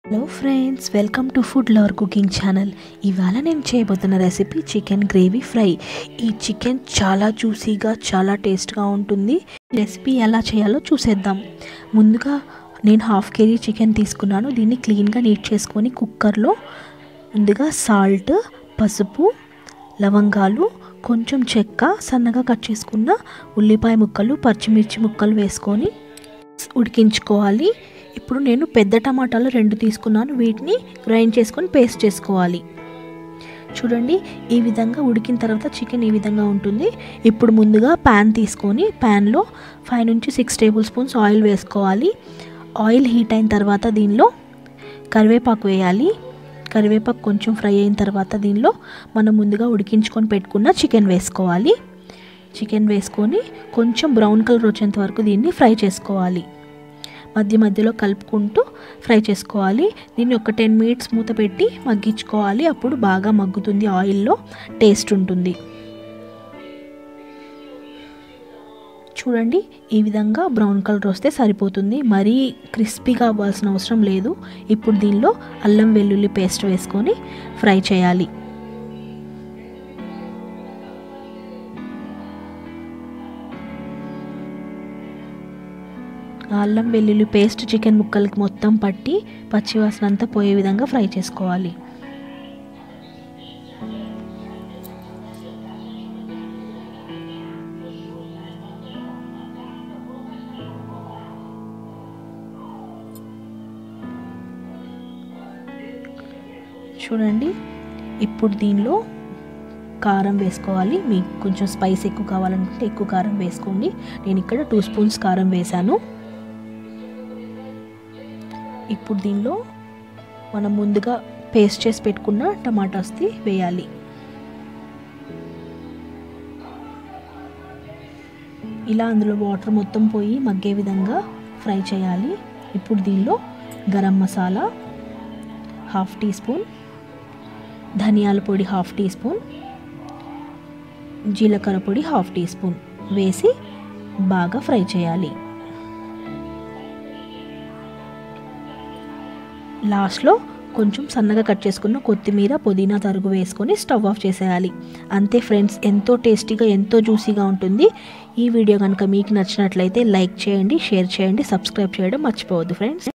hello friends welcome to food lover cooking channel ఇవాళ నేను చేయబోతున్న రెసిపీ చికెన్ గ్రేవీ ఫ్రై ఈ చికెన్ చాలా జ్యూసీగా చాలా టేస్ట్గా ఉంటుంది ఈ రెసిపీ ఎలా చేయాలో చూసేద్దాం ముందుగా నేను హాఫ్ కేజీ చికెన్ తీసుకున్నాను దీన్ని క్లీన్గా నీట్ చేసుకొని కుక్కర్లో ముందుగా సాల్ట్ పసుపు లవంగాలు కొంచెం చెక్క సన్నగా కట్ చేసుకున్న ఉల్లిపాయ ముక్కలు పచ్చిమిర్చి ముక్కలు వేసుకొని ఉడికించుకోవాలి ఇప్పుడు నేను పెద్ద టమాటాలు రెండు తీసుకున్నాను వీటిని గ్రైండ్ చేసుకొని పేస్ట్ చేసుకోవాలి చూడండి ఈ విధంగా ఉడికిన తర్వాత చికెన్ ఈ విధంగా ఉంటుంది ఇప్పుడు ముందుగా ప్యాన్ తీసుకొని ప్యాన్లో ఫైవ్ నుంచి సిక్స్ టేబుల్ స్పూన్స్ ఆయిల్ వేసుకోవాలి ఆయిల్ హీట్ అయిన తర్వాత దీనిలో కరివేపాకు వేయాలి కరివేపాకు కొంచెం ఫ్రై అయిన తర్వాత దీనిలో మనం ముందుగా ఉడికించుకొని పెట్టుకున్న చికెన్ వేసుకోవాలి చికెన్ వేసుకొని కొంచెం బ్రౌన్ కలర్ వచ్చేంత వరకు దీన్ని ఫ్రై చేసుకోవాలి మధ్య మధ్యలో కలుపుకుంటూ ఫ్రై చేసుకోవాలి దీన్ని ఒక టెన్ మినిట్స్ మూత పెట్టి మగ్గించుకోవాలి అప్పుడు బాగా మగ్గుతుంది ఆయిల్లో టేస్ట్ ఉంటుంది చూడండి ఈ విధంగా బ్రౌన్ కలర్ వస్తే సరిపోతుంది మరీ క్రిస్పీగా అవ్వాల్సిన అవసరం లేదు ఇప్పుడు దీనిలో అల్లం వెల్లుల్లి పేస్ట్ వేసుకొని ఫ్రై చేయాలి అల్లం వెల్లుల్లి పేస్ట్ చికెన్ ముక్కలకి మొత్తం పట్టి పచ్చివాసన అంతా పోయే విధంగా ఫ్రై చేసుకోవాలి చూడండి ఇప్పుడు దీనిలో కారం వేసుకోవాలి మీకు కొంచెం స్పైస్ ఎక్కువ కావాలనుకుంటే ఎక్కువ కారం వేసుకోండి నేను ఇక్కడ టూ స్పూన్స్ కారం వేశాను ఇప్పుడు దీనిలో మనం ముందుగా పేస్ట్ చేసి పెట్టుకున్న టమాటాస్ది వేయాలి ఇలా అందులో వాటర్ మొత్తం పోయి మగ్గే విధంగా ఫ్రై చేయాలి ఇప్పుడు దీనిలో garam masala half teaspoon ధనియాల పొడి హాఫ్ టీ స్పూన్ జీలకర్ర పొడి హాఫ్ టీ స్పూన్ వేసి బాగా ఫ్రై చేయాలి లాస్ట్లో కొంచెం సన్నగా కట్ చేసుకున్న కొత్తిమీర పుదీనా తరుగు వేసుకొని స్టవ్ ఆఫ్ చేసేయాలి అంతే ఫ్రెండ్స్ ఎంతో టేస్టీగా ఎంతో జ్యూసీగా ఉంటుంది ఈ వీడియో కనుక మీకు నచ్చినట్లయితే లైక్ చేయండి షేర్ చేయండి సబ్స్క్రైబ్ చేయడం మర్చిపోవద్దు ఫ్రెండ్స్